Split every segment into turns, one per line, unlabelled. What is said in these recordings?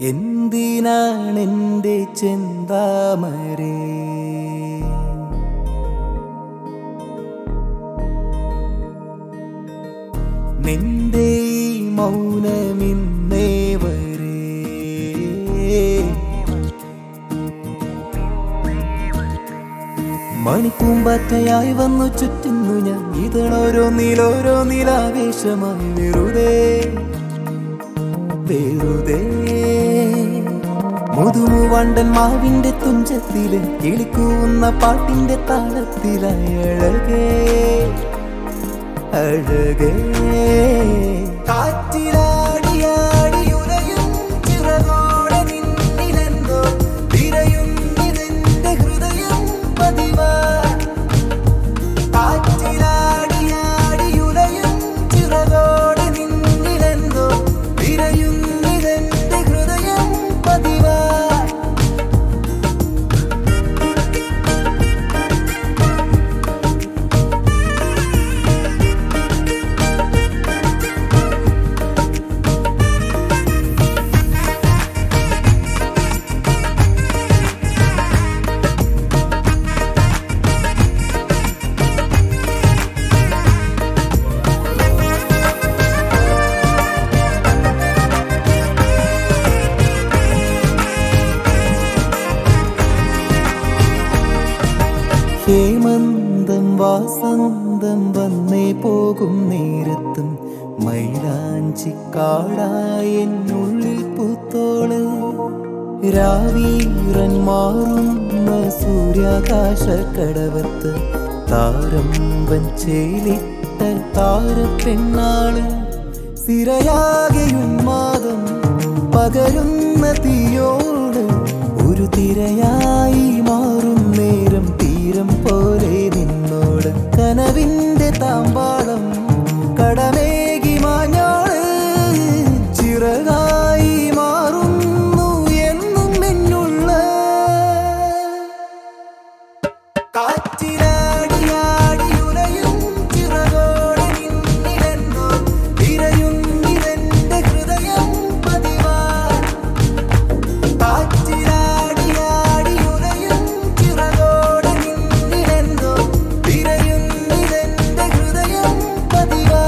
എന്തിനാണെൻ്റെ ചെന്താമരേ നിന്റെ ഈ മൗനമിന്നേ വരേ മണിപ്പൂമ്പാറ്റയായി വന്നു ചുറ്റുന്നു ഞാൻ ഇതളോരോ നീലോരോ നീലാവേശമായി വെറുതെ വെറുതെ മുതുമുവണ്ടൻ മാവിന്റെ തുഞ്ചത്തില് കിളിക്കൂവുന്ന പാട്ടിന്റെ താളത്തിലായി അഴകേ അഴകേ കാറ്റിലാടിയാടി ഉലയും ചിറകോടെ നിന്നിലെന്തോ തിരയുന്നിതെന്റെ ഹൃദയം പതിവാ കാറ്റിലാടിയാടി ഉലയും ചിറകോടെ നിന്നിലെന്തോ തിരയുന്നിതെന്റെ ഹൃദയം പതിവാ ഹേമന്തം വാസന്തം വന്നേ പോകും നേരത്തും മൈലാഞ്ചിക്കാടായ എന്നുള്ളിൽ പൂത്തോള് രാവീറൻ മാറുന്ന സൂര്യാകാശ കടവത്ത് താരം വഞ്ചേലിട്ട താരപ്പെണ്ണാള് സിരയാകെ ഉന്മാദം പകരുന്ന തീയോട് ഒരു തിരയായി മാറും നേരം തീരം പോലെ നിന്നോട് കനവിന്റെ താമ്പാളം കടമേകി മാഞ്ഞോള് ചിറകായി മാറുന്നു എന്നും എന്നുள்ள കാറ്റിലാടിയാടി ഉലയും ചിറകോടെ നിന്നിലെന്നോ തിരയുന്നിതെന്റെ ഹൃദയം പതിവാ കാറ്റിലാടിയാടി ഉലയും ചിറകോടെ നിന്നിലെന്നോ തിരയുന്നിതെന്റെ ഹൃദയം പതിവാ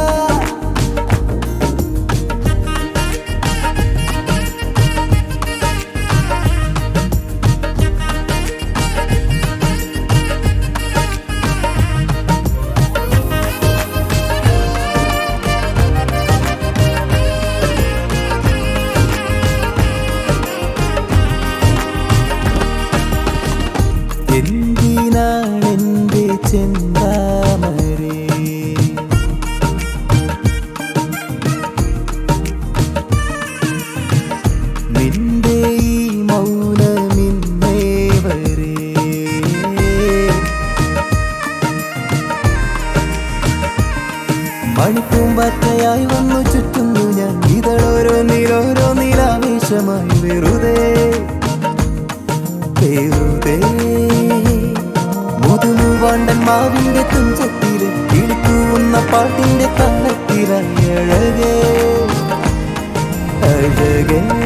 എന്തിനാണെന്റെ ചെന്താമരേ നിന്റെ ഈ മൗനമിന്നേ വരേ മണിപ്പൂമ്പാറ്റയായി വന്നു ചുറ്റുന്നു ഞാൻ ഇതളോരോ നീലോരോ നീലാവേശമായി വെറുതെ വെറുതെ മുതുമുവാണ്ടൻ മാവിന്റെ തുഞ്ചത്തില് കിളിക്കൂവുന്ന പാട്ടിന്റെ താളത്തിലായി അഴകേ അഴകേ